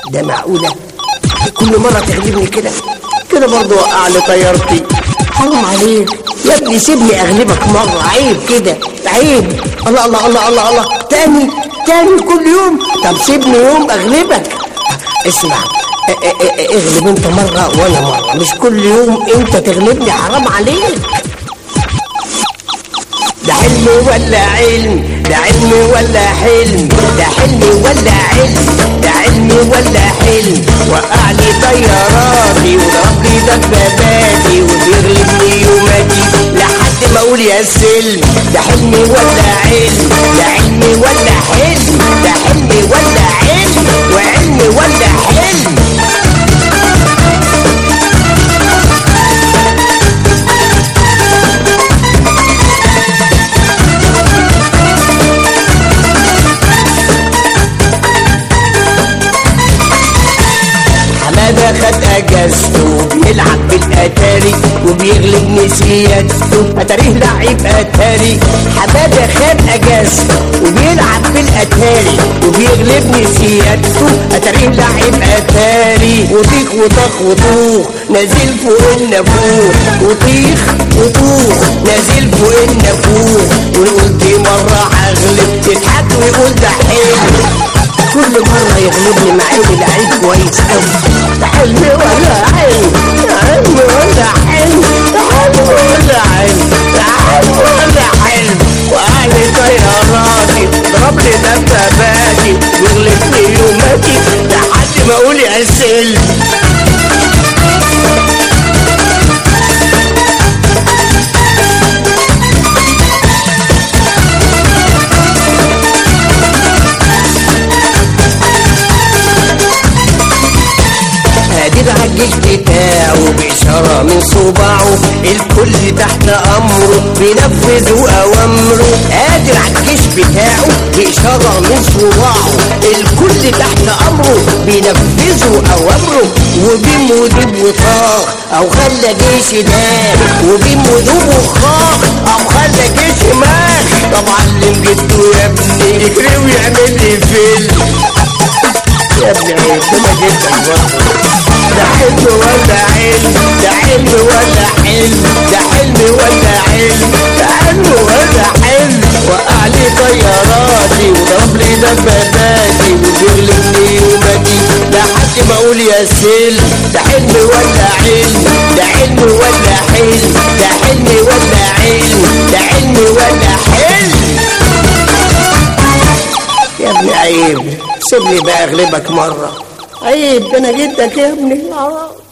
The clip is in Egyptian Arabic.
ده معقولة كل مرة تغلبني كده كده برضه وقع لي طيارتي حرام عليك يا ابني سيبني اغلبك مرة عيب كده عيب الله الله الله الله الله تاني تاني كل يوم طب سيبني يوم اغلبك اسمع ا- ا- ا- اغلب انت مرة وانا مرة مش كل يوم انت تغلبني حرام عليك ده حلم ولا علم ده علم ولا حلم ده حلم ولا علم ده علم ولا حلم وقع لي طياراتي وضرب لي دباباتي وبيغلبني يوماتي لحد ما اقول يا سلم ده حلم ولا علم ده علم ولا حلم ده حلم ولا علم وعلم ولا حلم حمادة خد اجازته بيلعب بالاتاري وبيغلبني سيادته اتاريه لعيب اتاري حمادة خد اجازته وبيلعب بالاتاري وبيغلبني سيادته اتاريه لعيب اتاري وطيخ وطخ وطوخ نازل فوق النافوخ وطيخ وطوخ نازل فوق النافوخ وقلت مرة هغلب يضحك ويقول ده حلو كل مرة يغلبني مع اني لعيب كويس قوي حلم ولا حلم حلم ولا حلم حلم ولا حلم حلم ولا حلم واهلي طياراتي ضرب لي دباباتي يغلبني يوماتي لحد ما اقول يا سلم قادر على الجيش بتاعه بإشارة من صباعه الكل تحت أمره بينفذ أوامره قادر على الجيش بتاعه بإشارة من صباعه الكل تحت أمره بينفذوا أوامره وبيم ودوب وطاخ أو خلى جيش نام وبيم ودوب وخاخ أو خلى جيش ماخ طب علم جده يا ابني يجري ويعمل لي فيلم يا ابني عيب كده جدا برضه ده حلم ولا علم ده حلم ولا حلم ده حلم ولا علم ده حلم ولا حلم وقع لي طياراتي وضرب لي دباباتي وبيغلبني يوماتي لحد ما اقول يا سلم ده حلم ولا علم ده علم ولا حلم ده حلم ولا علم ده علم ولا حلم يا ابني عيب سيبني بقى اغلبك مرة عيب ده انا جدك يا ابني آه.